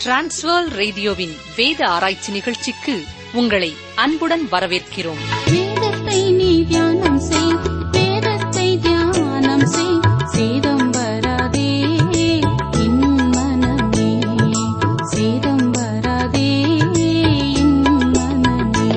transfer ரேடியோவின் வேத ஆராய்ச்சி நிகழ்ச்சிக்கு உங்களை அன்புடன் வரவேற்கிறோம் வேதத்தை நீ தியானம் செய் வேதத்தை தியானம் செய் சேதம் வராதே என் மனமே சேதம் வராதே என் மனமே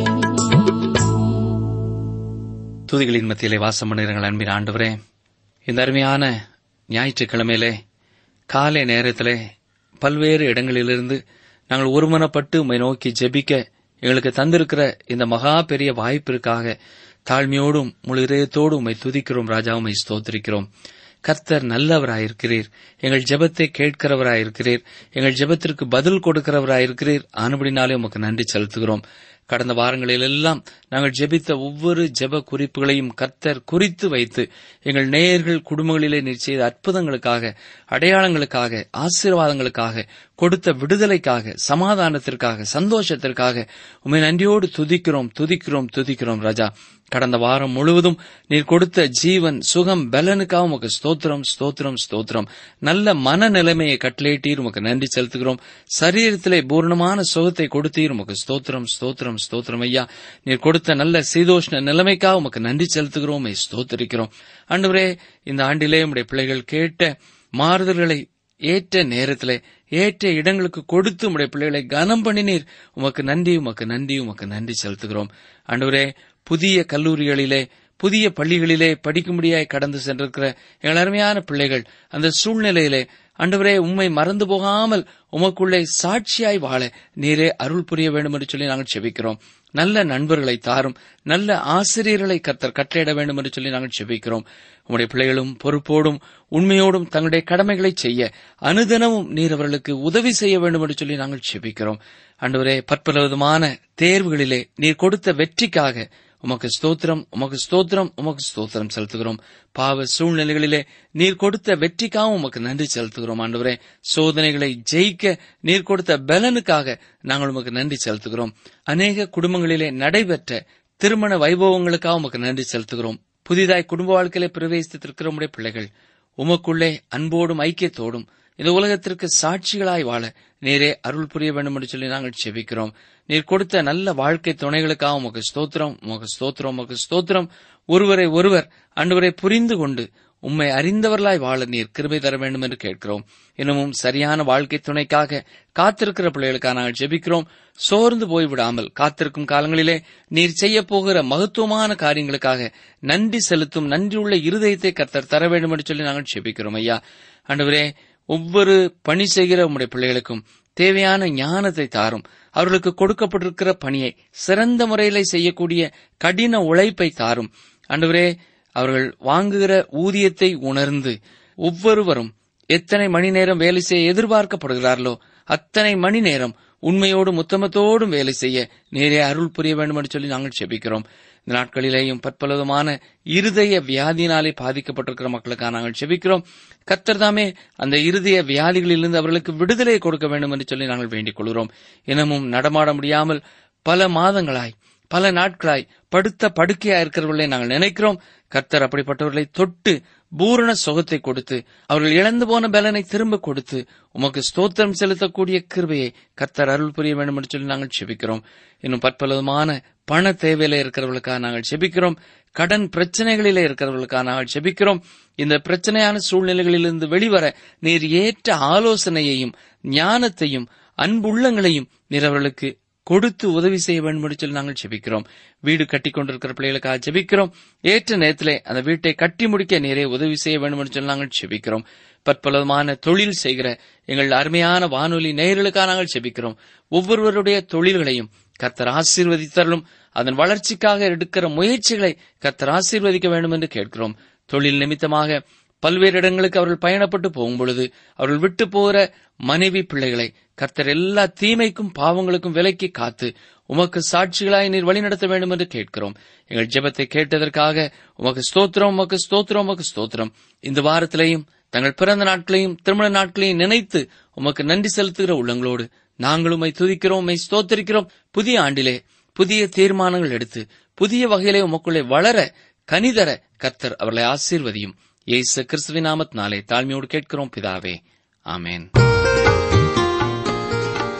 துதிகளின் மத்தியிலே வாசம் பண்ணுகிறங்கள் அன்பின் ஆண்டவரே இந்த அருமையான ஞாயிற்றுக்கிழமையிலே காலை நேரத்திலே பல்வேறு இடங்களிலிருந்து நாங்கள் ஒருமனப்பட்டு உம்மை நோக்கி ஜெபிக்க எங்களுக்கு தந்திருக்கிற இந்த மகா பெரிய வாய்ப்பிற்காக தாழ்மையோடும் முழு இதயத்தோடும் உம்மை துதிக்கிறோம் ராஜா உம்மை ஸ்தோத்திரிக்கிறோம் கர்த்தர் நல்லவராயிருக்கிறீர் எங்கள் ஜெபத்தை கேட்கிறவராயிருக்கிறீர் எங்கள் ஜெபத்திற்கு பதில் கொடுக்கிறவராயிருக்கிறீர் ஆனபடினாலே உமக்கு நன்றி செலுத்துகிறோம் கடந்த வாரங்களிலெல்லாம் நாங்கள் ஜெபித்த ஒவ்வொரு ஜெப குறிப்புகளையும் கர்த்தர் குறித்து வைத்து எங்கள் நேயர்கள் குடும்பங்களிலே நீர் செய்த அற்புதங்களுக்காக அடையாளங்களுக்காக ஆசீர்வாதங்களுக்காக கொடுத்த விடுதலைக்காக சமாதானத்திற்காக சந்தோஷத்திற்காக உண்மை நன்றியோடு துதிக்கிறோம் துதிக்கிறோம் துதிக்கிறோம் ராஜா கடந்த வாரம் முழுவதும் நீர் கொடுத்த ஜீவன் சுகம் பலனுக்காக உமக்கு ஸ்தோத்திரம் ஸ்தோத்திரம் ஸ்தோத்திரம் நல்ல மனநிலைமையை கட்டளையிட்டீர் உமக்கு நன்றி செலுத்துகிறோம் சரீரத்திலே பூர்ணமான சுகத்தை கொடுத்தீர் உமக்கு ஸ்தோத்திரம் ஸ்தோத்திரம் ஸ்தோத்திரம் ஐயா நீர் கொடுத்த நல்ல சீதோஷ்ண நிலைமைக்காக உமக்கு நன்றி செலுத்துகிறோம் உம்மை ஸ்தோத்திரிக்கிறோம் ஆண்டவரே இந்த ஆண்டிலே உம்முடைய பிள்ளைகள் கேட்ட மாறுதல்களை ஏற்ற நேரத்திலே ஏற்ற இடங்களுக்கு கொடுத்து உம்முடைய பிள்ளைகளை கனம் பண்ணினீர் உமக்கு நன்றி உமக்கு நன்றி உமக்கு நன்றி செலுத்துகிறோம் ஆண்டவரே புதிய கல்லூரிகளிலே புதிய பள்ளிகளிலே படிக்கும்படியாய் கடந்து சென்றிருக்கிற எங்கள் அருமையான பிள்ளைகள் அந்த சூழ்நிலையிலே ஆண்டவரே உம்மை மறந்து போகாமல் உமக்குள்ளே சாட்சியாய் வாழ நீரே அருள் புரிய வேண்டும் என்று சொல்லி நாங்கள் செபிக்கிறோம் நல்ல நண்பர்களை தாரும் நல்ல ஆசிரியர்களை கர்த்தர் கட்டளையிட வேண்டும் என்று சொல்லி நாங்கள் செபிக்கிறோம் உம்முடைய பிள்ளைகளும் பொறுப்போடும் உண்மையோடும் தங்களுடைய கடமைகளை செய்ய அனுதினமும் நீர் அவர்களுக்கு உதவி செய்ய வேண்டும் என்று சொல்லி நாங்கள் செபிக்கிறோம் ஆண்டவரே பற்பல விதமான தேர்வுகளிலே நீர் கொடுத்த வெற்றிக்காக உமக்கு ஸ்தோத்திரம் உமக்கு ஸ்தோத்திரம் உமக்கு ஸ்தோத்திரம் செலுத்துகிறோம் பாவ சூழ்நிலைகளிலே நீர் கொடுத்த வெற்றிக்காகவும் உமக்கு நன்றி செலுத்துகிறோம் ஆண்டவரே சோதனைகளை ஜெயிக்க நீர் கொடுத்த பலனுக்காக நாங்கள் உமக்கு நன்றி செலுத்துகிறோம் அநேக குடும்பங்களிலே நடைபெற்ற திருமண வைபவங்களுக்காக உமக்கு நன்றி செலுத்துகிறோம் புதிதாய் குடும்ப வாழ்க்கையிலே பிரவேசித்திருக்கிற உம்முடைய பிள்ளைகள் உமக்குள்ளே அன்போடும் ஐக்கியத்தோடும் இந்த உலகத்திற்கு சாட்சிகளாய் வாழ நீரே அருள் புரிய வேண்டும் என்று சொல்லி நாங்கள் செபிக்கிறோம் நீர் கொடுத்த நல்ல வாழ்க்கை துணைகளுக்காக உமக்கு ஸ்தோத்திரம் உமக்கு ஸ்தோத்திரம் உமக்கு ஸ்தோத்திரம் ஒருவரை ஒருவர் அன்றுவரை புரிந்து கொண்டு உம்மை அறிந்தவர்களாய் வாழ நீர் கிருபை தர வேண்டும் என்று கேட்கிறோம் இன்னமும் சரியான வாழ்க்கை துணைக்காக காத்திருக்கிற பிள்ளைகளுக்காக நாங்கள் ஜெபிக்கிறோம் சோர்ந்து போய்விடாமல் காத்திருக்கும் காலங்களிலே நீர் செய்ய போகிற மகத்துவமான காரியங்களுக்காக நன்றி செலுத்தும் நன்றியுள்ள இருதயத்தை கர்த்தர் தர வேண்டும் என்று சொல்லி நாங்கள் ஜெபிக்கிறோம் ஐயா ஆண்டவரே ஒவ்வொரு பணி செய்கிற உம்முடைய பிள்ளைகளுக்கும் தேவையான ஞானத்தை தாரும் அவர்களுக்கு கொடுக்கப்பட்டிருக்கிற பணியை சிறந்த முறையில செய்யக்கூடிய கடின உழைப்பை தாரும் ஆண்டவரே அவர்கள் வாங்குகிற ஊதியத்தை உணர்ந்து ஒவ்வொருவரும் எத்தனை மணி நேரம் வேலை செய்ய எதிர்பார்க்கப்படுகிறார்களோ அத்தனை மணி நேரம் உண்மையோடும் உத்தமத்தோடும் வேலை செய்ய நேரே அருள் புரிய வேண்டும் என்று சொல்லி நாங்கள் செபிக்கிறோம் இந்த நாட்களிலேயும் பற்பலவிதமான இருதய வியாதியினாலே பாதிக்கப்பட்டிருக்கிற மக்களுக்காக நாங்கள் செபிக்கிறோம் கர்த்தர் தாமே அந்த இருதய வியாதிகளிலிருந்து அவர்களுக்கு விடுதலை கொடுக்க வேண்டும் என்று சொல்லி நாங்கள் வேண்டிக் கொள்கிறோம் இனமும் நடமாட முடியாமல் பல மாதங்களாய் பல நாட்களாய் படுத்த படுக்கையா இருக்கிறவர்களை நாங்கள் நினைக்கிறோம் கர்த்தர் அப்படிப்பட்டவர்களை தொட்டு பூரண சுகத்தை கொடுத்து அவர்கள் இழந்து போன பலனை திரும்ப கொடுத்து உமக்கு ஸ்தோத்திரம் செலுத்தக்கூடிய கிருபையை கர்த்தர் அருள் புரிய வேண்டும் என்று சொல்லி நாங்கள் செபிக்கிறோம் இன்னும் பற்பலவிதமான பண தேவையில இருக்கிறவர்களுக்காக நாங்கள் செபிக்கிறோம் கடன் பிரச்சனைகளிலே இருக்கிறவர்களுக்காக நாங்கள் செபிக்கிறோம் இந்த பிரச்சனையான சூழ்நிலைகளிலிருந்து வெளிவர நீர் ஏற்ற ஆலோசனையையும் ஞானத்தையும் அன்புள்ளங்களையும் நீர் அவர்களுக்கு கொடுத்து உதவி செய்ய வேண்டும் என்று சொல்லி நாங்கள் ஜெபிக்கிறோம் வீடு கட்டி கொண்டிருக்கிற பிள்ளைகளுக்காக ஜெபிக்கிறோம் ஏற்ற நேரத்திலே அந்த வீட்டை கட்டி முடிக்க நேரே உதவி செய்ய வேண்டும் என்று சொல்லி நாங்கள் ஜெபிக்கிறோம் பற்பலமான தொழில் செய்கிற எங்கள் அருமையான வானொலி நேயர்களுக்காக நாங்கள் ஜெபிக்கிறோம் ஒவ்வொருவருடைய தொழில்களையும் கர்த்தர் ஆசீர்வதித்தரலும் அதன் வளர்ச்சிக்காக எடுக்கிற முயற்சிகளை கர்த்தர் ஆசீர்வதிக்க வேண்டும் என்று கேட்கிறோம் தொழில் நிமித்தமாக பல்வேறு இடங்களுக்கு அவர்கள் பயணப்பட்டு போகும் பொழுது அவர்கள் விட்டு போகிற மனைவி பிள்ளைகளை கர்த்தர் எல்லா தீமைக்கும் பாவங்களுக்கும் விலக்கி காத்து உமக்கு சாட்சிகளாய் நீர் வழிநடத்த வேண்டும் என்று கேட்கிறோம் எங்கள் ஜெபத்தை கேட்டதற்காக உமக்கு ஸ்தோத்திரம் உமக்கு ஸ்தோத்திரம் உமக்கு ஸ்தோத்திரம் இந்த வாரத்திலேயும் தங்கள் பிறந்த நாட்களையும் திருமண நாட்களையும் நினைத்து உமக்கு நன்றி செலுத்துகிற உள்ளங்களோடு நாங்களும் உம்மை துதிக்கிறோம் உம்மை ஸ்தோத்தரிக்கிறோம் புதிய ஆண்டிலே புதிய தீர்மானங்கள் எடுத்து புதிய வகையிலே உமக்குள்ளே வளர கனிதர கர்த்தர் அவர்களை ஆசீர்வதியும் இயேசு கிறிஸ்துவின் நாமத்தினாலே தாழ்மையோடு கேட்கிறோம் பிதாவே ஆமென்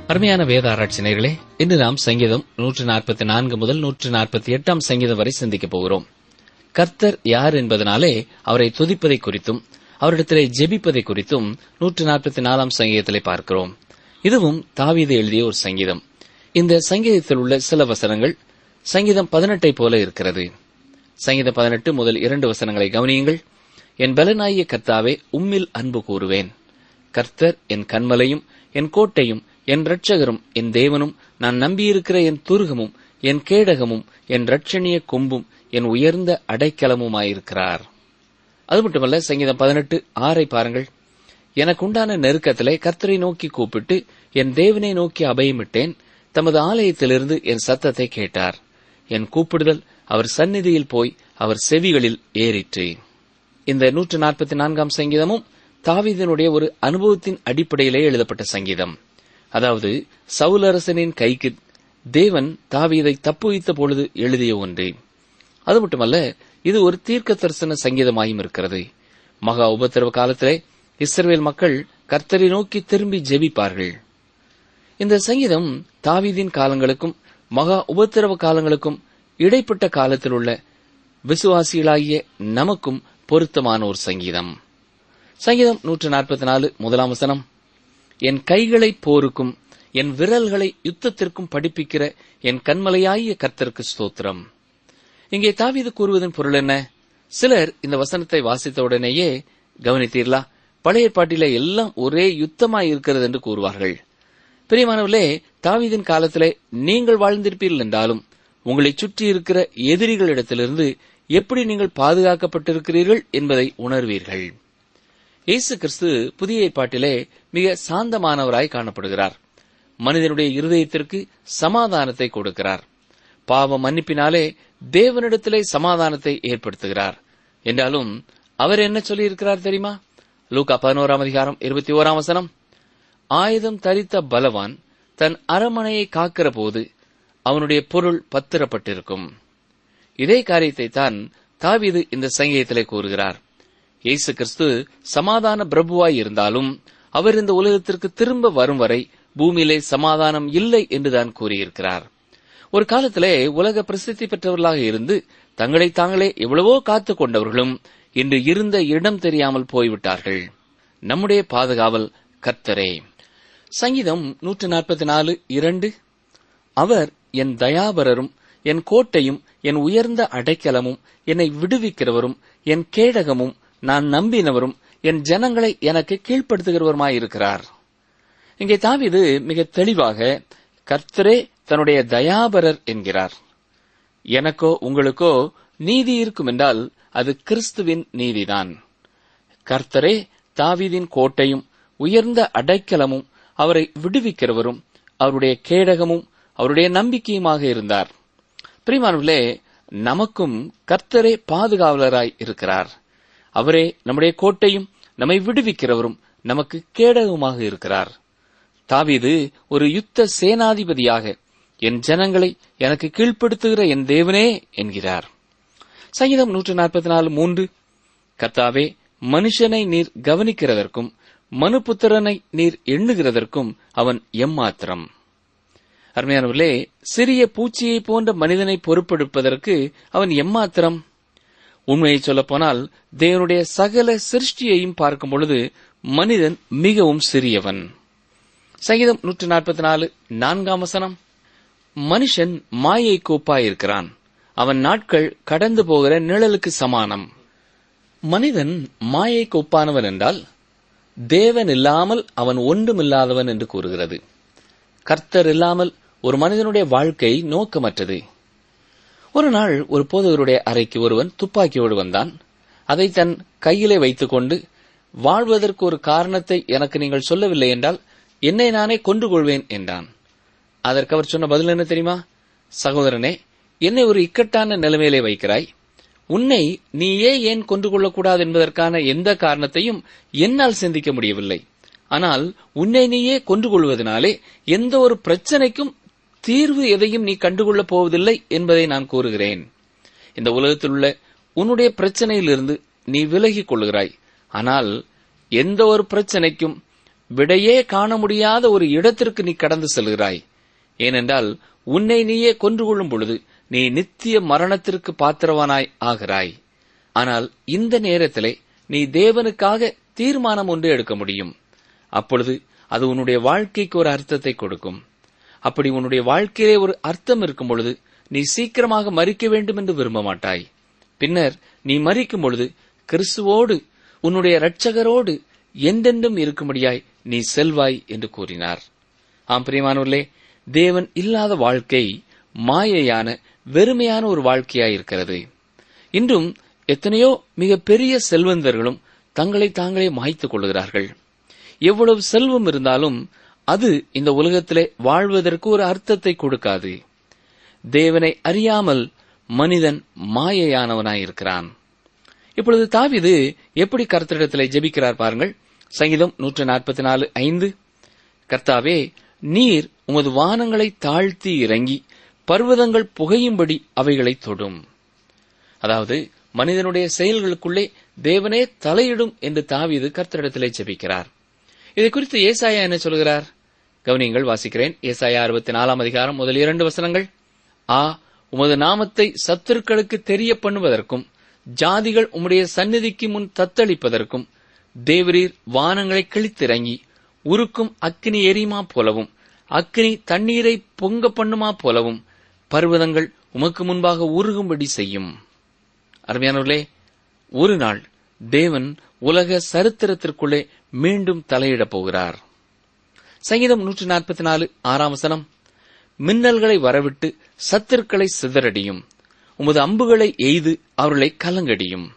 அருமையான வேத ஆராய்ச்சினர்களே இன்று நாம் சங்கீதம் நூற்று நாற்பத்தி நான்கு முதல் நூற்று நாற்பத்தி எட்டாம் சங்கீதம் வரை சிந்திக்கப் போகிறோம் கர்த்தர் யார் என்பதனாலே அவரை துதிப்பதை குறித்தும் அவரிடத்திலே ஜெபிப்பதை குறித்தும் நூற்று நாற்பத்தி நாலாம் சங்கீதத்திலே பார்க்கிறோம் இதுவும் தாவீது எழுதிய ஒரு சங்கீதம் இந்த சங்கீதத்தில் உள்ள சில வசனங்கள் சங்கீதம் பதினெட்டை போல இருக்கிறது சங்கீதம் பதினெட்டு முதல் இரண்டு வசனங்களை கவனியுங்கள் என் பலனாகிய கர்த்தாவே உம்மில் அன்பு கூறுவேன் கர்த்தர் என் கண்மலையும் என் கோட்டையும் என் இரட்சகரும் என் தேவனும் நான் நம்பியிருக்கிற என் துருகமும் என் கேடகமும் என் இரட்சணிய கொம்பும் என் உயர்ந்த அடைக்கலமுமாயிருக்கிறார் அது மட்டுமல்ல சங்கீதம் பதினெட்டு ஆறை பாருங்கள் எனக்கு உண்டான நெருக்கத்திலே கர்த்தரை நோக்கி கூப்பிட்டு என் தேவனை நோக்கி அபயமிட்டேன் தமது ஆலயத்திலிருந்து என் சத்தத்தை கேட்டார் என் கூப்பிடுதல் அவர் சந்நிதியில் போய் அவர் செவிகளில் ஏறிற்று இந்த நூற்று நாற்பத்தி நான்காம் சங்கீதமும் தாவீதனுடைய ஒரு அனுபவத்தின் அடிப்படையிலே எழுதப்பட்ட சங்கீதம் அதாவது சவுலரசனின் கைக்கு தேவன் தாவீதை தப்புவித்த பொழுது எழுதிய ஒன்று அது மட்டுமல்ல இது ஒரு தீர்க்க தரிசன சங்கீதமாயும் இருக்கிறது மகா உபத்திரவ காலத்திலே இஸ்ரவேல் மக்கள் கர்த்தரை நோக்கி திரும்பி ஜெபிப்பார்கள் இந்த சங்கீதம் தாவீதின் காலங்களுக்கும் மகா உபத்திரவ காலங்களுக்கும் இடைப்பட்ட காலத்தில் உள்ள விசுவாசிகளாகிய நமக்கும் பொருத்தமான ஒரு சங்கீதம் சங்கீதம் நூற்று நாற்பத்தி நாலு முதலாம் வசனம் என் கைகளை போருக்கும் என் விரல்களை யுத்தத்திற்கும் படிப்பிக்கிற என் கண்மலையாகிய கர்த்தருக்கு ஸ்தோத்திரம் இங்கே தாவீது கூறுவதன் பொருள் என்ன சிலர் இந்த வசனத்தை வாசித்த உடனேயே கவனித்தீர்களா பழைய பாட்டில எல்லாம் ஒரே யுத்தமாய் இருக்கிறது என்று கூறுவார்கள் பிரியமானவர்களே தாவீதின் காலத்திலே நீங்கள் வாழ்ந்திருப்பீர்கள் என்றாலும் உங்களை சுற்றி இருக்கிற எதிரிகளிடத்திலிருந்து எப்படி நீங்கள் பாதுகாக்கப்பட்டிருக்கிறீர்கள் என்பதை உணர்வீர்கள் இயேசு கிறிஸ்து புதிய ஏற்பாட்டிலே மிக சாந்தமானவராய் காணப்படுகிறார் மனிதனுடைய இருதயத்திற்கு சமாதானத்தை கொடுக்கிறார் பாவ மன்னிப்பினாலே தேவனிடத்திலே சமாதானத்தை ஏற்படுத்துகிறார் என்றாலும் அவர் என்ன சொல்லியிருக்கிறார் தெரியுமா லூகா பதினோராம் அதிகாரம் இருபத்தி ஓராம் வசனம் ஆயுதம் தரித்த பலவான் தன் அரமனையை காக்கிற போது அவனுடைய பொருள் பத்திரப்பட்டிருக்கும் இதே காரியத்தை தான் தாவீது இந்த சங்கீதத்திலே கூறுகிறார் இயேசு கிறிஸ்து சமாதான பிரபுவாய் இருந்தாலும் அவர் இந்த உலகத்திற்கு திரும்ப வரும் வரை பூமியிலே சமாதானம் இல்லை என்றுதான் கூறியிருக்கிறார் ஒரு காலத்திலே உலக பிரசித்தி பெற்றவர்களாக இருந்து தங்களை தாங்களே எவ்வளவோ காத்துக் கொண்டவர்களும் இன்று இருந்த இடம் தெரியாமல் போய்விட்டார்கள் நம்முடைய பாதுகாவல் கர்த்தரே சங்கீதம் நூற்று நாற்பத்தி நாலு இரண்டு அவர் என் தயாபரரும் என் கோட்டையும் என் உயர்ந்த அடைக்கலமும் என்னை விடுவிக்கிறவரும் என் கேடகமும் நான் நம்பினவரும் என் ஜனங்களை எனக்கு கீழ்ப்படுத்துகிறவருமாயிருக்கிறார் இங்கே தாவீது மிக தெளிவாக கர்த்தரே தன்னுடைய தயாபரர் என்கிறார் எனக்கோ உங்களுக்கோ நீதி இருக்கும் என்றால் அது கிறிஸ்துவின் நீதிதான் கர்த்தரே தாவீதின் கோட்டையும் உயர்ந்த அடைக்கலமும் அவரை விடுவிக்கிறவரும் அவருடைய கேடகமும் அவருடைய நம்பிக்கையுமாக இருந்தார் பிரிமானவர்களே நமக்கும் கர்த்தரே பாதுகாவலராய் இருக்கிறார் அவரே நம்முடைய கோட்டையும் நம்மை விடுவிக்கிறவரும் நமக்கு கேடகமாக இருக்கிறார் தாவீது ஒரு யுத்த சேனாதிபதியாக என் ஜனங்களை எனக்கு கீழ்ப்படுத்துகிற என் தேவனே என்கிறார் சங்கீதம் நூற்று நாற்பத்தி நாலு மூன்று கர்த்தாவே மனுஷனை நீர் கவனிக்கிறதற்கும் மனுபுத்திரனை நீர் எண்ணுகிறதற்கும் அவன் எம்மாத்திரம் அருமையானவர்களே சிறிய பூச்சியை போன்ற மனிதனை பொறுப்பெடுப்பதற்கு அவன் எம்மாத்திரம் உண்மையை சொல்லப்போனால் தேவனுடைய சகல சிருஷ்டியையும் பார்க்கும் பொழுது மனிதன் மிகவும் சிறியவன் சங்கீதம் நூற்று நாற்பத்தி நாலு நான்காம் வசனம் மனுஷன் மாயை கோப்பாயிருக்கிறான் அவன் நாட்கள் கடந்து போகிற நிழலுக்கு சமானம் மனிதன் மாயை கோப்பானவன் என்றால் தேவன் இல்லாமல் அவன் ஒன்றுமில்லாதவன் என்று கூறுகிறது கர்த்தர் இல்லாமல் ஒரு மனிதனுடைய வாழ்க்கை நோக்கமற்றது ஒரு நாள் ஒரு போதகருடைய அறைக்கு ஒருவன் துப்பாக்கியோடு வந்தான் அதை தன் கையிலே வைத்துக்கொண்டு வாழ்வதற்கு ஒரு காரணத்தை எனக்கு நீங்கள் சொல்லவில்லை என்றால் என்னை நானே கொண்டு கொள்வேன் என்றான் அதற்கு அவர் சொன்ன பதில் என்ன தெரியுமா சகோதரனே என்னை ஒரு இக்கட்டான நிலைமையிலே வைக்கிறாய் உன்னை நீயே ஏன் கொண்டு கொள்ளக்கூடாது என்பதற்கான எந்த காரணத்தையும் என்னால் சிந்திக்க முடியவில்லை ஆனால் உன்னை நீயே கொண்டு கொள்வதனாலே எந்த ஒரு பிரச்சனைக்கும் தீர்வு எதையும் நீ கண்டுகொள்ளப் போவதில்லை என்பதை நான் கூறுகிறேன் இந்த உலகத்தில் உள்ள உன்னுடைய பிரச்சனையிலிருந்து நீ விலகிக் கொள்கிறாய் ஆனால் எந்த ஒரு பிரச்சனைக்கும் விடையே காண முடியாத ஒரு இடத்திற்கு நீ கடந்து செல்கிறாய் ஏனென்றால் உன்னை நீயே கொன்று கொள்ளும் பொழுது நீ நித்திய மரணத்திற்கு பாத்திரவானாய் ஆகிறாய் ஆனால் இந்த நேரத்திலே நீ தேவனுக்காக தீர்மானம் ஒன்று எடுக்க முடியும் அப்பொழுது அது உன்னுடைய வாழ்க்கைக்கு ஒரு அர்த்தத்தை கொடுக்கும் அப்படி உன்னுடைய வாழ்க்கையிலே ஒரு அர்த்தம் இருக்கும் பொழுது நீ சீக்கிரமாக மறிக்க வேண்டும் என்று விரும்ப மாட்டாய் பின்னர் நீ மறிக்கும் பொழுது கிறிஸ்துவோடு உன்னுடைய இரட்சகரோடு என்றென்றும் இருக்கும்படியாய் நீ செல்வாய் என்று கூறினார் ஆம் பிரியமானவர்களே தேவன் இல்லாத வாழ்க்கை மாயையான வெறுமையான ஒரு வாழ்க்கையாயிருக்கிறது இன்றும் எத்தனையோ மிக பெரிய செல்வந்தர்களும் தங்களை தாங்களே மாய்த்துக் கொள்கிறார்கள் எவ்வளவு செல்வம் இருந்தாலும் அது இந்த உலகத்திலே வாழ்வதற்கு ஒரு அர்த்தத்தை கொடுக்காது தேவனை அறியாமல் மனிதன் மாயையானவனாயிருக்கிறான் இப்பொழுது தாவிது எப்படி கர்த்தரிடத்திலே ஜெபிக்கிறார் பாருங்கள் சங்கீதம் நூற்று நாற்பத்தி நாலு ஐந்து கர்த்தாவே நீர் உமது வானங்களை தாழ்த்தி இறங்கி பர்வதங்கள் புகையும்படி அவைகளை தொடும் அதாவது மனிதனுடைய செயல்களுக்குள்ளே தேவனே தலையிடும் என்று தாவீது கர்த்தரிடத்திலே ஜெபிக்கிறார் இதை குறித்து ஏசாயா என்ன சொல்கிறார் கவனியங்கள் வாசிக்கிறேன் ஏசாயா அறுபத்தி நாலாம் அதிகாரம் முதல் இரண்டு வசனங்கள் ஆ உமது நாமத்தை சத்துருக்களுக்கு தெரிய பண்ணுவதற்கும் ஜாதிகள் உம்முடைய சந்நிதிக்கு முன் தத்தளிப்பதற்கும் தேவரீர் வானங்களை கிழித்திறங்கி உருக்கும் அக்கினி எரியுமா போலவும் அக்கினி தண்ணீரை பொங்க பண்ணுமா போலவும் பர்வதங்கள் உமக்கு முன்பாக உருகும்படி செய்யும் அருமையானவர்களே ஒரு நாள் தேவன் உலக சரித்திரத்திற்குள்ளே மீண்டும் தலையிடப் போகிறார் சங்கீதம் நூற்றி நாற்பத்தி நாலு ஆறாம் வசனம் மின்னல்களை வரவிட்டு சத்துருக்களை சிதறடியும் உமது அம்புகளை எய்து அவர்களை கலங்கடியும்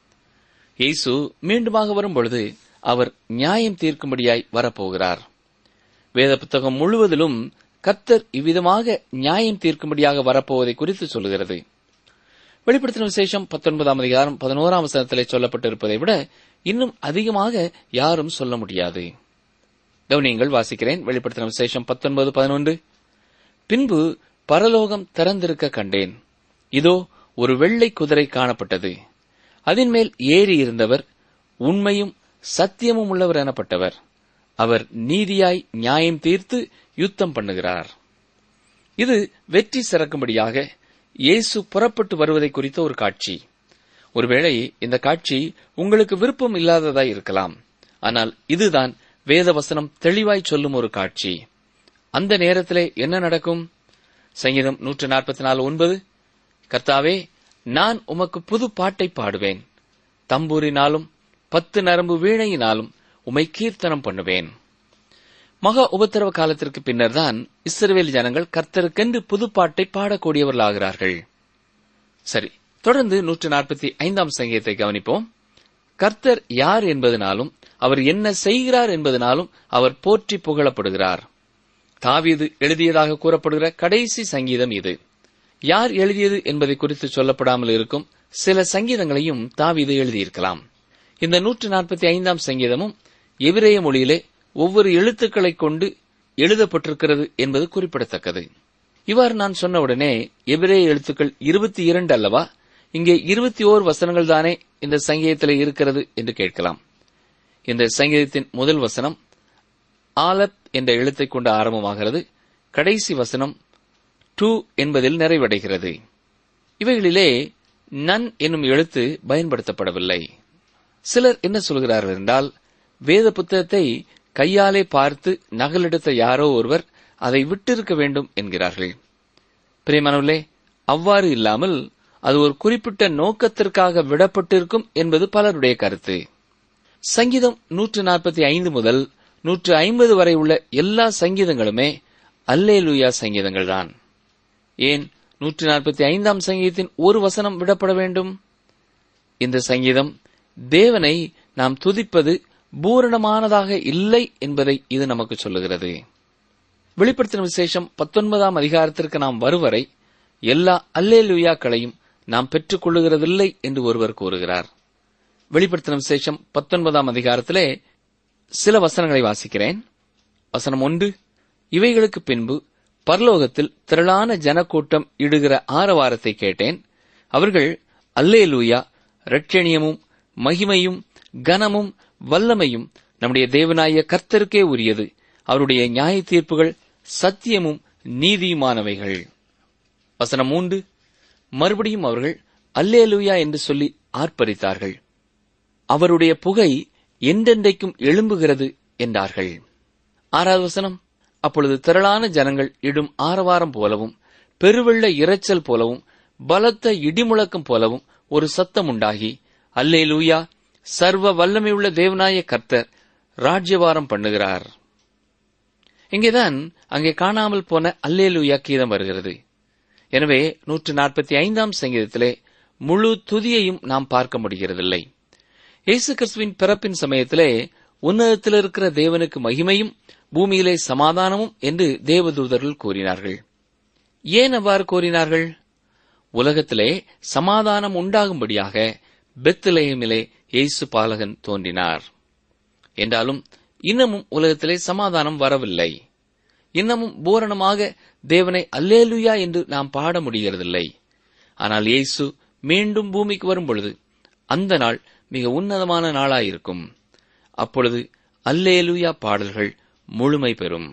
இயேசு மீண்டுமாக வரும்பொழுது அவர் நியாயம் தீர்க்கும்படியாய் வரப்போகிறார் வேத புத்தகம் முழுவதிலும் கர்த்தர் இவ்விதமாக நியாயம் தீர்க்கும்படியாக வரப்போவதை குறித்து சொல்லுகிறது வெளிப்படுத்தின விசேஷம் பத்தொன்பதாம் அதிகாரம் பதினோராம் வசனத்திலே சொல்லப்பட்டிருப்பதை விட இன்னும் அதிகமாக யாரும் சொல்ல முடியாது கவனியங்கள் வாசிக்கிறேன் வெளிப்படுத்தின விசேஷம் பத்தொன்பது பதினொன்று பின்பு பரலோகம் திறந்திருக்க கண்டேன் இதோ ஒரு வெள்ளை குதிரை காணப்பட்டது அதன் மேல் ஏறி இருந்தவர் உண்மையும் சத்தியமும் உள்ளவர் எனப்பட்டவர் அவர் நீதியாய் நியாயம் தீர்த்து யுத்தம் பண்ணுகிறார் இது வெற்றி சிறக்கும்படியாக இயேசு புறப்பட்டு வருவதை குறித்த ஒரு காட்சி ஒருவேளை இந்த காட்சி உங்களுக்கு விருப்பம் இல்லாததாய் இருக்கலாம் ஆனால் இதுதான் வேதவசனம் தெளிவாய் சொல்லும் ஒரு காட்சி அந்த நேரத்திலே என்ன நடக்கும் சங்கீதம் நூற்று நாற்பத்தி நாலு ஒன்பது கர்த்தாவே நான் உமக்கு புது பாட்டை பாடுவேன் தம்பூரினாலும் பத்து நரம்பு வீணையினாலும் உமை கீர்த்தனம் பண்ணுவேன் மகா உபத்திரவ காலத்திற்கு பின்னர்தான் இஸ்ரவேல் ஜனங்கள் கர்த்தருக்கென்று புதுப்பாட்டை பாடக்கூடியவர்களாகிறார்கள் சரி தொடர்ந்து நூற்று நாற்பத்தி ஐந்தாம் சங்கீதத்தை கவனிப்போம் கர்த்தர் யார் என்பதனாலும் அவர் என்ன செய்கிறார் என்பதனாலும் அவர் போற்றி புகழப்படுகிறார் தாவீது எழுதியதாக கூறப்படுகிற கடைசி சங்கீதம் இது யார் எழுதியது என்பதை குறித்து சொல்லப்படாமல் இருக்கும் சில சங்கீதங்களையும் தாவீது எழுதியிருக்கலாம் இந்த நூற்று நாற்பத்தி ஐந்தாம் சங்கீதமும் எபிரேய மொழியிலே ஒவ்வொரு எழுத்துக்களை கொண்டு எழுதப்பட்டிருக்கிறது என்பது குறிப்பிடத்தக்கது இவ்வாறு நான் சொன்னவுடனே எபிரேய எழுத்துக்கள் இருபத்தி இரண்டு அல்லவா இங்கே இருபத்தி ஓர் வசனங்கள் தானே இந்த சங்கீதத்தில் இருக்கிறது என்று கேட்கலாம் இந்த சங்கீதத்தின் முதல் வசனம் ஆலத் என்ற எழுத்தை கொண்டு ஆரம்பமாகிறது கடைசி வசனம் டூ என்பதில் நிறைவடைகிறது இவைகளிலே நன் என்னும் எழுத்து பயன்படுத்தப்படவில்லை சிலர் என்ன சொல்கிறார்கள் என்றால் வேத புத்தகத்தை கையாலே பார்த்து நகலெடுத்த யாரோ ஒருவர் அதை விட்டிருக்க வேண்டும் என்கிறார்கள் பிரியமானவர்களே அவ்வாறு இல்லாமல் அது ஒரு குறிப்பிட்ட நோக்கத்திற்காக விடப்பட்டிருக்கும் என்பது பலருடைய கருத்து சங்கீதம் நூற்று நாற்பத்தி ஐந்து முதல் நூற்று ஐம்பது வரை உள்ள எல்லா சங்கீதங்களுமே அல்லேலூயா சங்கீதங்கள் தான் ஏன் நூற்று நாற்பத்தி ஐந்தாம் சங்கீதத்தின் ஒரு வசனம் விடப்பட வேண்டும் இந்த சங்கீதம் தேவனை நாம் துதிப்பது பூரணமானதாக இல்லை என்பதை இது நமக்கு சொல்லுகிறது வெளிப்படுத்தின விசேஷம் பத்தொன்பதாம் அதிகாரத்திற்கு நாம் வருவரை எல்லா அல்லேலுயாக்களையும் நாம் பெற்றுக் கொள்ளுகிறதில்லை என்று ஒருவர் கூறுகிறார் வெளிப்படுத்தின விசேஷம் பத்தொன்பதாம் அதிகாரத்திலே சில வசனங்களை வாசிக்கிறேன் வசனம் ஒன்று இவைகளுக்கு பின்பு பரலோகத்தில் திரளான ஜனக்கூட்டம் இடுகிற ஆரவாரத்தை கேட்டேன் அவர்கள் அல்லேலூயா ரட்சணியமும் மகிமையும் கனமும் வல்லமையும் நம்முடைய தேவனாய கர்த்தருக்கே உரியது அவருடைய நியாய தீர்ப்புகள் சத்தியமும் நீதியுமானவைகள் வசனம் மூன்று மறுபடியும் அவர்கள் அல்லேலூயா என்று சொல்லி ஆர்ப்பரித்தார்கள் அவருடைய புகை என்றென்றைக்கும் எழும்புகிறது என்றார்கள் ஆறாவது வசனம் அப்பொழுது திரளான ஜனங்கள் இடும் ஆரவாரம் போலவும் பெருவெள்ள இரைச்சல் போலவும் பலத்த இடிமுழக்கம் போலவும் ஒரு சத்தம் உண்டாகி அல்லேலூயா சர்வ வல்லமையுள்ள தேவனாய கர்த்தர் ராஜ்யபாரம் பண்ணுகிறார் இங்கேதான் அங்கே காணாமல் போன அல்லேலூயா கீதம் வருகிறது எனவே நூற்று நாற்பத்தி ஐந்தாம் சங்கீதத்திலே முழு துதியையும் நாம் பார்க்க முடிகிறதில்லை இயேசு கிறிஸ்துவின் பிறப்பின் சமயத்திலே உன்னதத்தில் இருக்கிற தேவனுக்கு மகிமையும் பூமியிலே சமாதானமும் என்று தேவதூதர்கள் கூறினார்கள் ஏன் அவ்வாறு கூறினார்கள் உலகத்திலே சமாதானம் உண்டாகும்படியாக பெத்லஹேமிலே இயேசு பாலகன் தோன்றினார் என்றாலும் இன்னமும் உலகத்திலே சமாதானம் வரவில்லை இன்னமும் பூரணமாக தேவனை அல்லேலுயா என்று நாம் பாட முடிகிறதில்லை ஆனால் இயேசு மீண்டும் பூமிக்கு வரும் பொழுது அந்த நாள் மிக உன்னதமான நாளாயிருக்கும் அப்பொழுது அல்லேலுயா பாடல்கள் முழுமை பெறும்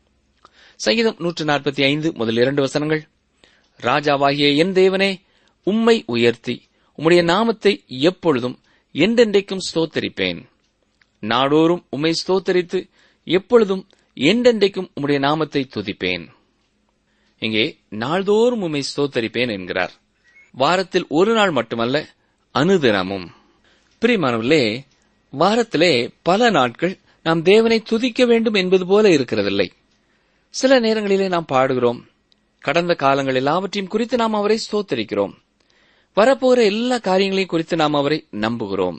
சங்கீதம் நூற்று நாற்பத்தி ஐந்து முதல் இரண்டு வசனங்கள் ராஜாவாகிய என் தேவனே உம்மை உயர்த்தி உம்முடைய நாமத்தை எப்பொழுதும் என்றென்றைக்கும் ஸ்தோத்தரிப்பேன் நாடோறும் உம்மை ஸ்தோத்தரித்து எப்பொழுதும் என்றென்றைக்கும் உம்முடைய நாமத்தை துதிப்பேன் இங்கே நாள்தோறும் உம்மை ஸ்தோத்தரிப்பேன் என்கிறார் வாரத்தில் ஒரு நாள் மட்டுமல்ல அனுதினமும் பிரியமானவர்களே வாரத்திலே பல நாட்கள் நாம் தேவனை துதிக்க வேண்டும் என்பது போல இருக்கிறதில்லை சில நேரங்களிலே நாம் பாடுகிறோம் கடந்த காலங்கள் எல்லாவற்றையும் குறித்து நாம் அவரை ஸ்தோத்தரிக்கிறோம் வரப்போகிற எல்லா காரியங்களையும் குறித்து நாம் அவரை நம்புகிறோம்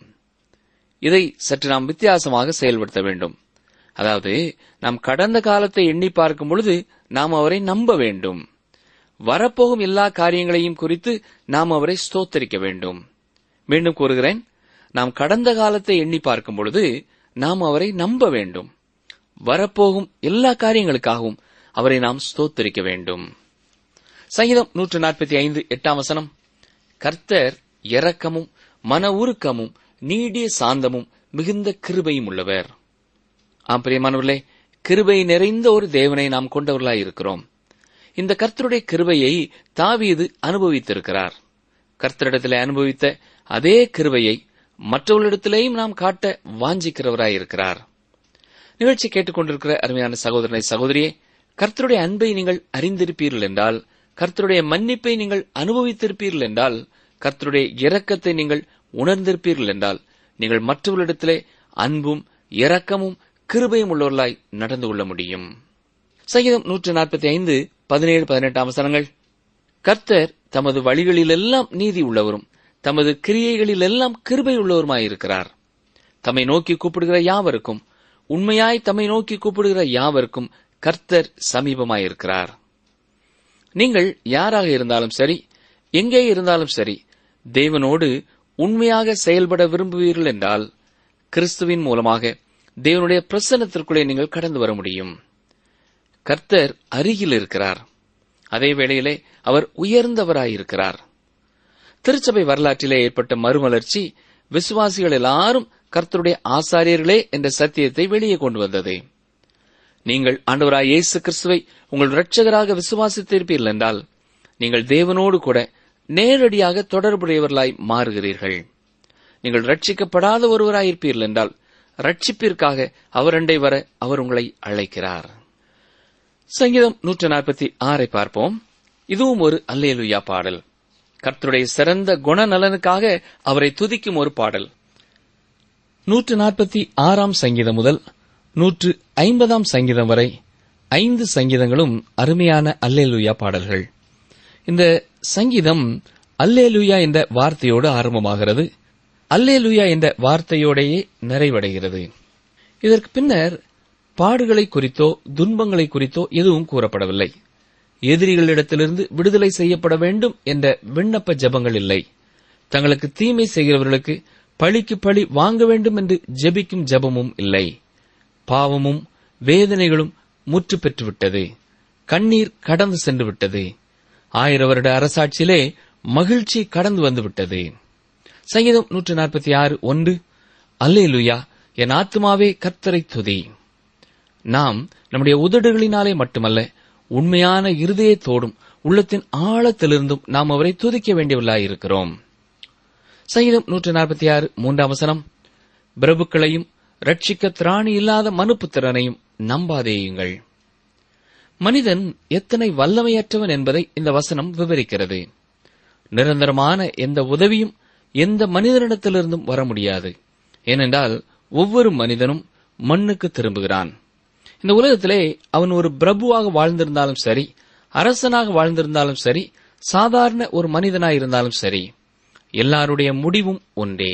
இதை சற்று நாம் வித்தியாசமாக செயல்படுத்த வேண்டும் அதாவது நாம் கடந்த காலத்தை எண்ணி பார்க்கும் பொழுது நாம் அவரை நம்ப வேண்டும் வரப்போகும் எல்லா காரியங்களையும் குறித்து நாம் அவரை ஸ்தோத்தரிக்க வேண்டும் மீண்டும் கூறுகிறேன் நாம் கடந்த காலத்தை எண்ணி பார்க்கும் பொழுது நாம் அவரை நம்ப வேண்டும் வரப்போகும் எல்லா காரியங்களுக்காகவும் அவரை நாம் ஸ்தோத்தரிக்க வேண்டும் சங்கீதம் நூற்று நாற்பத்தி ஐந்து எட்டாம் வசனம் கர்த்தர் இரக்கமும் மன உருக்கமும் நீடிய சாந்தமும் மிகுந்த கிருபையும் உள்ளவர் ஆம் பிரியமானவர்களே கிருபை நிறைந்த ஒரு தேவனை நாம் கொண்டவர்களாய் இருக்கிறோம் இந்த கர்த்தருடைய கிருபையை தாவீது அனுபவித்திருக்கிறார் கர்த்தரிடத்திலே அனுபவித்த அதே கிருபையை மற்றவர்களிடத்திலேயும் நாம் காட்ட வாஞ்சிக்கிறவராயிருக்கிறார் நிகழ்ச்சி கேட்டுக்கொண்டிருக்கிற அருமையான சகோதரனை சகோதரியே கர்த்தருடைய அன்பை நீங்கள் அறிந்திருப்பீர்கள் என்றால் கர்த்தருடைய மன்னிப்பை நீங்கள் அனுபவித்திருப்பீர்கள் என்றால் கர்த்தருடைய இரக்கத்தை நீங்கள் உணர்ந்திருப்பீர்கள் என்றால் நீங்கள் மற்றவர்களிடத்திலே அன்பும் இரக்கமும் கிருபையும் உள்ளவர்களாய் நடந்து கொள்ள முடியும் சங்கீதம் நூற்று நாற்பத்தி ஐந்து பதினேழு பதினெட்டாம் வசனங்கள் கர்த்தர் தமது வழிகளிலெல்லாம் நீதி உள்ளவரும் தமது கிரியைகளிலெல்லாம் கிருபை உள்ளவருமாயிருக்கிறார் தம்மை நோக்கி கூப்பிடுகிற யாவருக்கும் உண்மையாய் தம்மை நோக்கி கூப்பிடுகிற யாவருக்கும் கர்த்தர் சமீபமாயிருக்கிறார் நீங்கள் யாராக இருந்தாலும் சரி எங்கே இருந்தாலும் சரி தேவனோடு உண்மையாக செயல்பட விரும்புவீர்கள் என்றால் கிறிஸ்துவின் மூலமாக தேவனுடைய பிரசன்னத்திற்குள்ளே நீங்கள் கடந்து வர முடியும் கர்த்தர் அருகில் இருக்கிறார் அதே வேளையிலே அவர் உயர்ந்தவராயிருக்கிறார் திருச்சபை வரலாற்றிலே ஏற்பட்ட மறுமலர்ச்சி விசுவாசிகள் எல்லாரும் கர்த்தருடைய ஆசாரியர்களே என்ற சத்தியத்தை வெளியே கொண்டு வந்தது நீங்கள் ஆண்டவராய் இயேசு கிறிஸ்துவை உங்கள் இரட்சகராக விசுவாசித்திருப்பீர்கள் என்றால் நீங்கள் தேவனோடு கூட நேரடியாக தொடர்புடையவர்களாய் மாறுகிறீர்கள் நீங்கள் ரட்சிக்கப்படாத ஒருவராயிருப்பீர்கள் என்றால் ரட்சிப்பிற்காக அவரண்டை வர அவர் உங்களை அழைக்கிறார் சங்கீதம் நூற்று நாற்பத்தி ஆறை பார்ப்போம் இதுவும் ஒரு அல்லேலுயா பாடல் கர்த்தருடைய சிறந்த குணநலனுக்காக அவரை துதிக்கும் ஒரு பாடல் நூற்று நாற்பத்தி ஆறாம் சங்கீதம் முதல் நூற்று ஐம்பதாம் சங்கீதம் வரை ஐந்து சங்கீதங்களும் அருமையான அல்லேலுயா பாடல்கள் இந்த சங்கீதம் அல்லேலுயா என்ற வார்த்தையோடு ஆரம்பமாகிறது அல்லேலுயா என்ற வார்த்தையோடையே நிறைவடைகிறது இதற்கு பின்னர் பாடுகளை குறித்தோ துன்பங்களை குறித்தோ எதுவும் கூறப்படவில்லை எதிரிகளிடத்திலிருந்து விடுதலை செய்யப்பட வேண்டும் என்ற விண்ணப்ப ஜபங்கள் இல்லை தங்களுக்கு தீமை செய்கிறவர்களுக்கு பழிக்கு பழி வாங்க வேண்டும் என்று ஜெபிக்கும் ஜபமும் இல்லை பாவமும் வேதனைகளும் முற்று பெற்றுவிட்டது கண்ணீர் கடந்து சென்று விட்டது ஆயிரம் வருட அரசாட்சியிலே மகிழ்ச்சி கடந்து வந்து விட்டது சங்கீதம் நூற்று நாற்பத்தி ஆறு ஒன்று அல்லேலுயா என் ஆத்மாவே கர்த்தரை துதி நாம் நம்முடைய உதடுகளினாலே மட்டுமல்ல உண்மையான இருதயத்தோடும் உள்ளத்தின் ஆழத்திலிருந்தும் நாம் அவரை துதிக்க வேண்டியவர்களாயிருக்கிறோம் சங்கீதம் நூற்று நாற்பத்தி ஆறு மூன்றாம் வசனம் பிரபுக்களையும் ரட்சிக்க திராணி இல்லாத மனுப்புத்திறனையும் நம்பாதேயுங்கள் மனிதன் எத்தனை வல்லமையற்றவன் என்பதை இந்த வசனம் விவரிக்கிறது நிரந்தரமான எந்த உதவியும் எந்த மனிதனிடத்திலிருந்தும் வர முடியாது ஏனென்றால் ஒவ்வொரு மனிதனும் மண்ணுக்கு திரும்புகிறான் இந்த உலகத்திலே அவன் ஒரு பிரபுவாக வாழ்ந்திருந்தாலும் சரி அரசனாக வாழ்ந்திருந்தாலும் சரி சாதாரண ஒரு மனிதனாயிருந்தாலும் சரி எல்லாருடைய முடிவும் ஒன்றே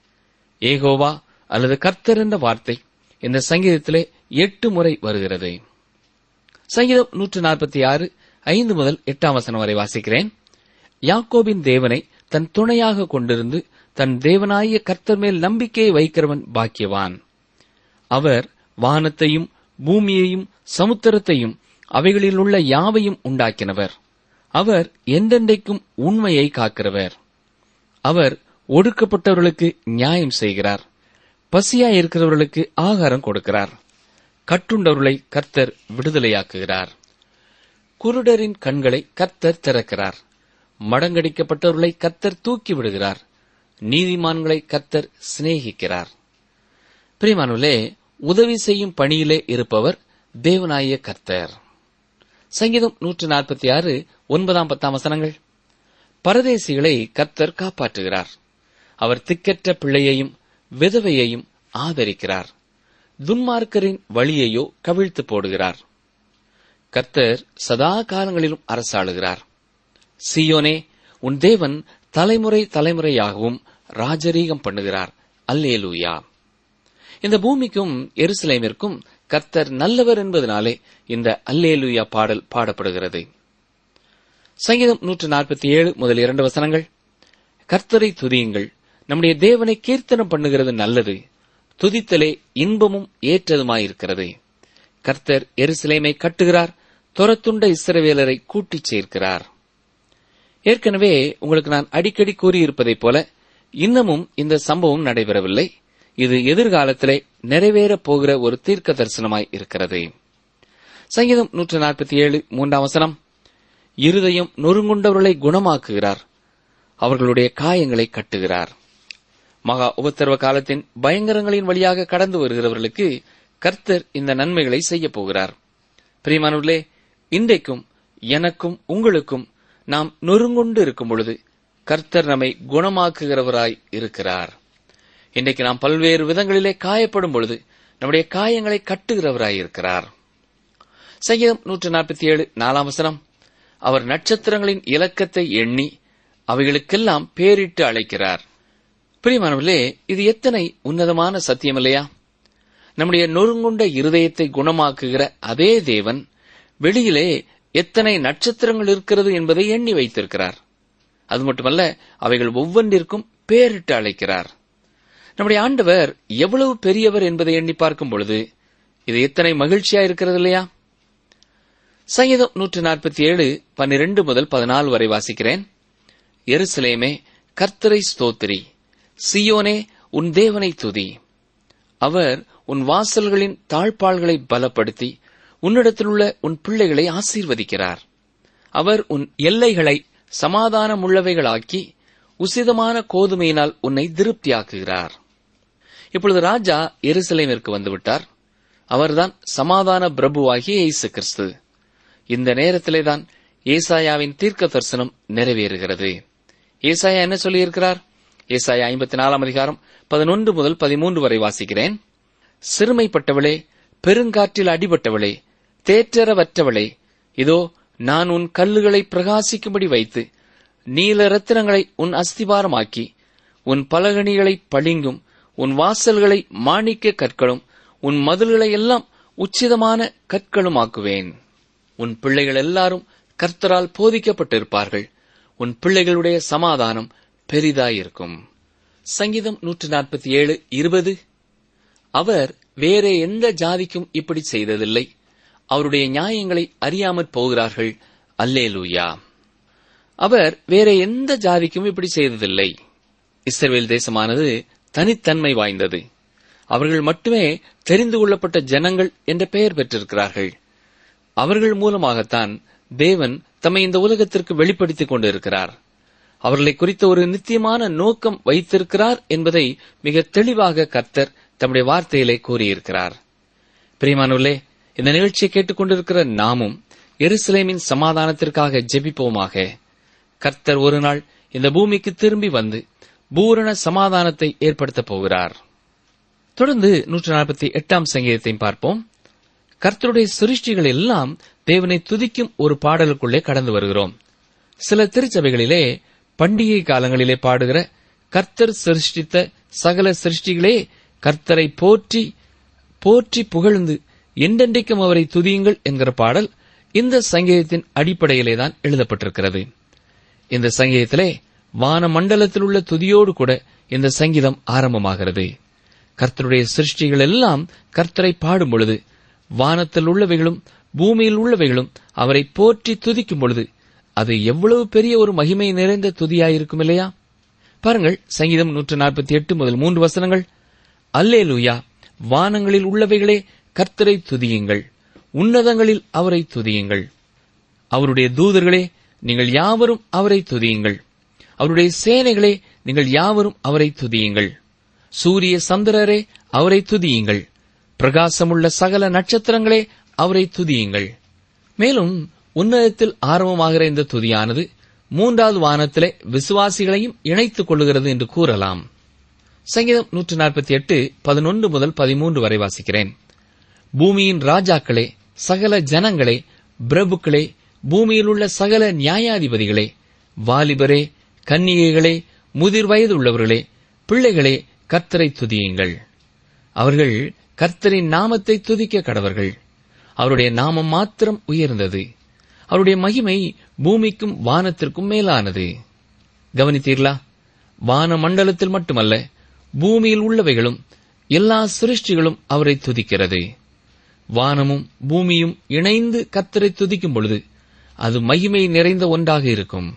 ஏகோவா அல்லது கர்த்தர் என்ற வார்த்தை இந்த சங்கீதத்திலே எட்டு முறை வருகிறது சங்கீதம் நூற்று நாற்பத்தி ஆறு ஐந்து முதல் எட்டாம் வசனம் வரை வாசிக்கிறேன் யாக்கோபின் தேவனை தன் துணையாக கொண்டிருந்து தன் தேவனாகிய கர்த்தர் மேல் நம்பிக்கையை வைக்கிறவன் பாக்கியவான் அவர் வானத்தையும் பூமியையும் சமுத்திரத்தையும் அவைகளில் உள்ள யாவையும் உண்டாக்கினவர் அவர் என்றென்றைக்கும் உண்மையை காக்கிறவர் அவர் ஒடுக்கப்பட்டவர்களுக்கு நியாயம் செய்கிறார் பசியாய் இருக்கிறவர்களுக்கு ஆகாரம் கொடுக்கிறார் கட்டுண்டவர்களை கர்த்தர் விடுதலையாக்குகிறார் குருடரின் கண்களை கர்த்தர் திறக்கிறார் மடங்கடிக்கப்பட்டவர்களை கர்த்தர் தூக்கி விடுகிறார் நீதிமான்களை கர்த்தர் சிநேகிக்கிறார் பிரியமானவர்களே உதவி செய்யும் பணியிலே இருப்பவர் தேவனாய கர்த்தர் சங்கீதம் நூற்று நாற்பத்தி ஆறு ஒன்பதாம் பத்தாம் வசனங்கள் பரதேசிகளை கர்த்தர் காப்பாற்றுகிறார் அவர் திக்கற்ற பிள்ளையையும் விதவையையும் ஆதரிக்கிறார் துன்மார்க்கரின் வழியையோ கவிழ்த்து போடுகிறார் கர்த்தர் சதா காலங்களிலும் அரசாளுகிறார் சியோனே உன் தேவன் தலைமுறை தலைமுறையாகவும் ராஜரீகம் பண்ணுகிறார் அல்லேலூயா இந்த பூமிக்கும் எருசலேமிற்கும் கர்த்தர் நல்லவர் என்பதனாலே இந்த அல்லேலூயா பாடல் பாடப்படுகிறது சங்கீதம் நூற்று நாற்பத்தி ஏழு முதல் இரண்டு வசனங்கள் கர்த்தரை துதியுங்கள் நம்முடைய தேவனை கீர்த்தனம் பண்ணுகிறது நல்லது துதித்தலே இன்பமும் ஏற்றதுமாயிருக்கிறது கர்த்தர் எருசலேமை கட்டுகிறார் துரத்துண்ட இஸ்ரவேலரை கூட்டிச் சேர்க்கிறார் ஏற்கனவே உங்களுக்கு நான் அடிக்கடி கூறியிருப்பதைப் போல இன்னமும் இந்த சம்பவம் நடைபெறவில்லை இது எதிர்காலத்திலே நிறைவேறப் போகிற ஒரு தீர்க்க தரிசனமாய் இருக்கிறது சங்கீதம் நூற்று நாற்பத்தி ஏழு மூன்றாம் வசனம் இருதயம் நொறுங்குண்டவர்களை குணமாக்குகிறார் அவர்களுடைய காயங்களை கட்டுகிறார் மகா உபத்திரவ காலத்தின் பயங்கரங்களின் வழியாக கடந்து வருகிறவர்களுக்கு கர்த்தர் இந்த நன்மைகளை செய்யப் போகிறார் பிரியமானவர்களே இன்றைக்கும் எனக்கும் உங்களுக்கும் நாம் நொறுங்குண்டு இருக்கும் பொழுது கர்த்தர் நம்மை குணமாக்குகிறவராய் இருக்கிறார் இன்றைக்கு நாம் பல்வேறு விதங்களிலே காயப்படும் பொழுது நம்முடைய காயங்களை கட்டுகிறவராய் இருக்கிறார் சங்கீதம் நூற்று நாற்பத்தி ஏழு நாலாம் வசனம் அவர் நட்சத்திரங்களின் இலக்கத்தை எண்ணி அவைகளுக்கெல்லாம் பேரிட்டு அழைக்கிறார் பிரியமானவர்களே இது எத்தனை உன்னதமான சத்தியம் இல்லையா நம்முடைய நொறுங்குண்ட இருதயத்தை குணமாக்குகிற அதே தேவன் வெளியிலே எத்தனை நட்சத்திரங்கள் இருக்கிறது என்பதை எண்ணி வைத்திருக்கிறார் அது மட்டுமல்ல அவைகள் ஒவ்வொன்றிற்கும் பேரிட்டு அழைக்கிறார் நம்முடைய ஆண்டவர் எவ்வளவு பெரியவர் என்பதை எண்ணி பார்க்கும் பொழுது இது எத்தனை மகிழ்ச்சியா இருக்கிறது இல்லையா சங்கீதம் நூற்று நாற்பத்தி ஏழு பன்னிரண்டு முதல் பதினாலு வரை வாசிக்கிறேன் எருசலேமே கர்த்தரை ஸ்தோத்திரி சியோனே உன் தேவனை துதி அவர் உன் வாசல்களின் தாழ்பாள்களை பலப்படுத்தி உன்னிடத்திலுள்ள உன் பிள்ளைகளை ஆசீர்வதிக்கிறார் அவர் உன் எல்லைகளை சமாதானமுள்ளவைகளாக்கி உசிதமான கோதுமையினால் உன்னை திருப்தியாக்குகிறார் இப்பொழுது ராஜா எருசலேமிற்கு வந்துவிட்டார் அவர்தான் சமாதான பிரபுவாகிய இயேசு கிறிஸ்து இந்த நேரத்திலேதான் ஏசாயாவின் தீர்க்க தரிசனம் நிறைவேறுகிறது ஏசாயா என்ன சொல்லியிருக்கிறார் ஏசாயா ஐம்பத்தி நாலாம் அதிகாரம் பதினொன்று முதல் பதிமூன்று வரை வாசிக்கிறேன் சிறுமைப்பட்டவளே பெருங்காற்றில் அடிபட்டவளே தேற்றரவற்றவளே இதோ நான் உன் கல்லுகளை பிரகாசிக்கும்படி வைத்து நீல ரத்தினங்களை உன் அஸ்திபாரமாக்கி உன் பலகணிகளை பளிங்கும் உன் வாசல்களை மாணிக்க கற்களும் உன் மதில்களை எல்லாம் உச்சிதமான கற்களும் ஆக்குவேன் உன் பிள்ளைகள் எல்லாரும் கர்த்தரால் போதிக்கப்பட்டிருப்பார்கள் உன் பிள்ளைகளுடைய சமாதானம் பெரிதாயிருக்கும் சங்கீதம் நூற்று நாற்பத்தி ஏழு இருபது அவர் வேற எந்த ஜாதிக்கும் இப்படி செய்ததில்லை அவருடைய நியாயங்களை அறியாமற் போகிறார்கள் அல்லேலூயா அவர் வேற எந்த ஜாதிக்கும் இப்படி செய்ததில்லை இஸ்ரவேல் தேசமானது தனித்தன்மை வாய்ந்தது அவர்கள் மட்டுமே தெரிந்து கொள்ளப்பட்ட ஜனங்கள் என்ற பெயர் பெற்றிருக்கிறார்கள் அவர்கள் மூலமாகத்தான் தேவன் தம்மை இந்த உலகத்திற்கு வெளிப்படுத்திக் கொண்டிருக்கிறார் அவர்களை குறித்த ஒரு நித்தியமான நோக்கம் வைத்திருக்கிறார் என்பதை மிக தெளிவாக கர்த்தர் தம்முடைய வார்த்தையிலே கூறியிருக்கிறார் பிரியமானவர்களே இந்த நிகழ்ச்சியை கேட்டுக்கொண்டிருக்கிற நாமும் எருசலேமின் சமாதானத்திற்காக ஜெபிப்போமாக கர்த்தர் ஒரு நாள் இந்த பூமிக்கு திரும்பி வந்து பூரண சமாதானத்தை ஏற்படுத்தப் போகிறார் தொடர்ந்து நூற்று நாற்பத்தி எட்டாம் சங்கீதத்தையும் பார்ப்போம் கர்த்தருடைய சிருஷ்டிகள் எல்லாம் தேவனை துதிக்கும் ஒரு பாடலுக்குள்ளே கடந்து வருகிறோம் சில திருச்சபைகளிலே பண்டிகை காலங்களிலே பாடுகிற கர்த்தர் சிருஷ்டித்த சகல சிருஷ்டிகளே கர்த்தரை போற்றி போற்றி புகழ்ந்து என்றென்றைக்கும் அவரை துதியுங்கள் என்கிற பாடல் இந்த சங்கீதத்தின் அடிப்படையிலே தான் எழுதப்பட்டிருக்கிறது இந்த சங்கீதத்திலே வான மண்டலத்தில் உள்ள துதியோடு கூட இந்த சங்கீதம் ஆரம்பமாகிறது கர்த்தருடைய சிருஷ்டிகள் எல்லாம் கர்த்தரை பாடும் பொழுது வானத்தில் உள்ளவைகளும் பூமியில் உள்ளவைகளும் அவரை போற்றி துதிக்கும் பொழுது அது எவ்வளவு பெரிய ஒரு மகிமை நிறைந்த துதியாயிருக்கும் இல்லையா பாருங்கள் சங்கீதம் நூற்று நாற்பத்தி எட்டு முதல் மூன்று வசனங்கள் அல்லேலூயா வானங்களில் உள்ளவைகளே கர்த்தரை துதியுங்கள் உன்னதங்களில் அவரை துதியுங்கள் அவருடைய தூதர்களே நீங்கள் யாவரும் அவரை துதியுங்கள் அவருடைய சேனைகளே நீங்கள் யாவரும் அவரை துதியுங்கள் சூரிய சந்திரரே அவரை துதியுங்கள் பிரகாசமுள்ள சகல நட்சத்திரங்களே அவரை துதியுங்கள் மேலும் உன்னதத்தில் ஆரம்பமாகிற இந்த துதியானது மூன்றாவது வானத்திலே விசுவாசிகளையும் இணைத்துக் கொள்ளுகிறது என்று கூறலாம் சங்கீதம் நூற்று நாற்பத்தி எட்டு பதினொன்று முதல் பதிமூன்று வரை வாசிக்கிறேன் பூமியின் ராஜாக்களே சகல ஜனங்களே பிரபுக்களே பூமியில் உள்ள சகல நியாயாதிபதிகளே வாலிபரே கன்னிகைகளே முதிர் வயது உள்ளவர்களே பிள்ளைகளே கர்த்தரை துதியுங்கள் அவர்கள் கர்த்தரின் நாமத்தை துதிக்க கடவர்கள் அவருடைய நாமம் மாத்திரம் உயர்ந்தது அவருடைய மகிமை பூமிக்கும் வானத்திற்கும் மேலானது கவனித்தீர்களா வான மண்டலத்தில் மட்டுமல்ல பூமியில் உள்ளவைகளும் எல்லா சிருஷ்டிகளும் அவரை துதிக்கிறது வானமும் பூமியும் இணைந்து கர்த்தரை துதிக்கும் பொழுது அது மகிமை நிறைந்த ஒன்றாக இருக்கும்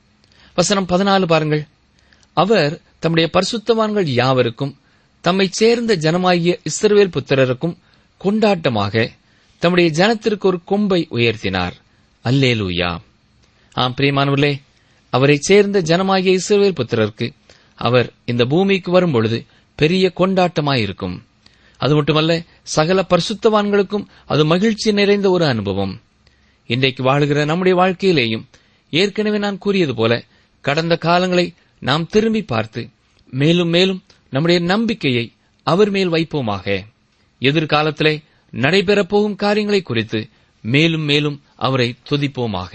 வசனம் பதினாலு பாருங்கள் அவர் தம்முடைய பரிசுத்தவான்கள் யாவருக்கும் தம்மை சேர்ந்த ஜனமாகிய இஸ்ரவேல் புத்திரருக்கும் கொண்டாட்டமாக தம்முடைய ஜனத்திற்கு ஒரு கொம்பை உயர்த்தினார் அல்லேலூயா ஆம் பிரியமானவர்களே அவரை சேர்ந்த ஜனமாகிய இஸ்ரவேல் புத்திரருக்கு அவர் இந்த பூமிக்கு வரும்பொழுது பெரிய கொண்டாட்டமாயிருக்கும் அது மட்டுமல்ல சகல பரிசுத்தவான்களுக்கும் அது மகிழ்ச்சி நிறைந்த ஒரு அனுபவம் இன்றைக்கு வாழுகிற நம்முடைய வாழ்க்கையிலேயும் ஏற்கனவே நான் கூறியது போல கடந்த காலங்களை நாம் திரும்பி பார்த்து மேலும் மேலும் நம்முடைய நம்பிக்கையை அவர் மேல் வைப்போமாக எதிர்காலத்திலே நடைபெறப் போகும் காரியங்களை குறித்து மேலும் மேலும் அவரை துதிப்போமாக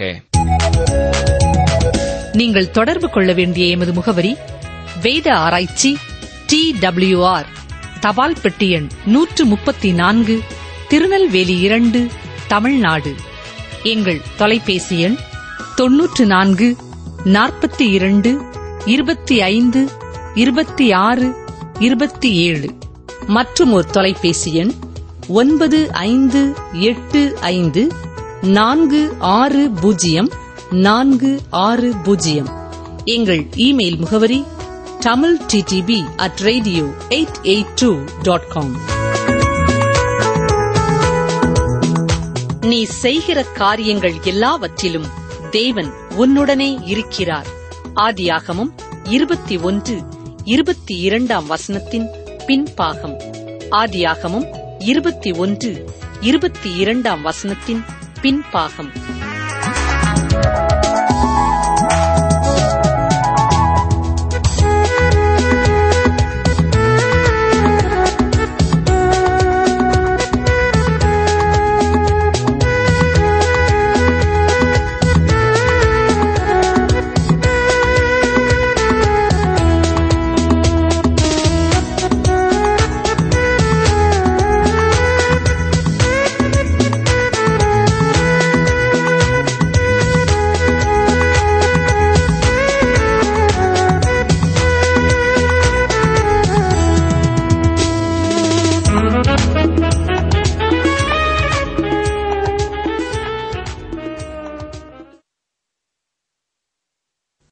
நீங்கள் தொடர்பு கொள்ள வேண்டிய எமது முகவரி வேத ஆராய்ச்சி டி ஆர் தபால் பெட்டி எண் நூற்று முப்பத்தி நான்கு திருநெல்வேலி இரண்டு தமிழ்நாடு எங்கள் தொலைபேசி எண் தொன்னூற்று நான்கு நாற்பத்தி இரண்டு இருபத்தி ஐந்து இருபத்தி ஆறு இருபத்தி ஏழு மற்றும் ஒரு தொலைபேசி எண் ஒன்பது ஐந்து எட்டு ஐந்து நான்கு ஆறு பூஜ்ஜியம் நான்கு ஆறு பூஜ்ஜியம் எங்கள் இமெயில் முகவரி Tamil DTP at radio eight eight two dot com நீ செய்கிற காரியங்கள் எல்லாவற்றிலும் தேவன் உன்னுடனே இருக்கிறார் ஆதியாகமும் இருபத்தி ஒன்று இருபத்தி இரண்டாம் வசனத்தின் பின்பாகம் ஆதியாகமும் இருபத்தி ஒன்று இருபத்தி இரண்டாம் வசனத்தின் பின்பாகம்